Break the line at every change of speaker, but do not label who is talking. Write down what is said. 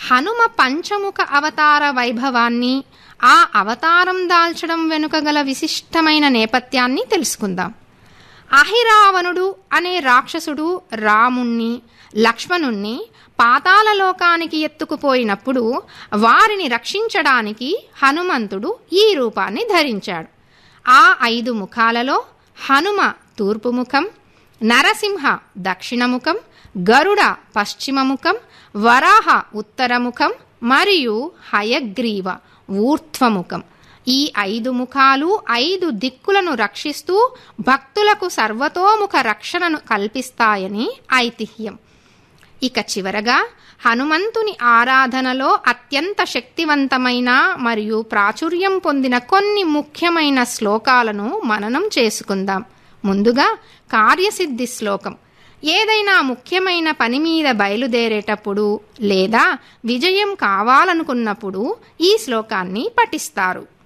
హనుమ పంచముఖ అవతార వైభవాన్ని ఆ అవతారం దాల్చడం వెనుక గల విశిష్టమైన నేపథ్యాన్ని తెలుసుకుందాం అహిరావణుడు అనే రాక్షసుడు రాముణ్ణి లక్ష్మణుణ్ణి పాతాళలోకానికి ఎత్తుకుపోయినప్పుడు వారిని రక్షించడానికి హనుమంతుడు ఈ రూపాన్ని ధరించాడు ఆ ఐదు ముఖాలలో హనుమ తూర్పు ముఖం నరసింహ దక్షిణముఖం గరుడ పశ్చిమముఖం వరాహ ఉత్తరముఖం మరియు హయగ్రీవ ఊర్ధ్వముఖం ఈ ఐదు ముఖాలు ఐదు దిక్కులను రక్షిస్తూ భక్తులకు సర్వతోముఖ రక్షణను కల్పిస్తాయని ఐతిహ్యం ఇక చివరగా హనుమంతుని ఆరాధనలో అత్యంత శక్తివంతమైన మరియు ప్రాచుర్యం పొందిన కొన్ని ముఖ్యమైన శ్లోకాలను మననం చేసుకుందాం ముందుగా కార్యసిద్ధి శ్లోకం ఏదైనా ముఖ్యమైన పని మీద బయలుదేరేటప్పుడు లేదా విజయం కావాలనుకున్నప్పుడు ఈ శ్లోకాన్ని పఠిస్తారు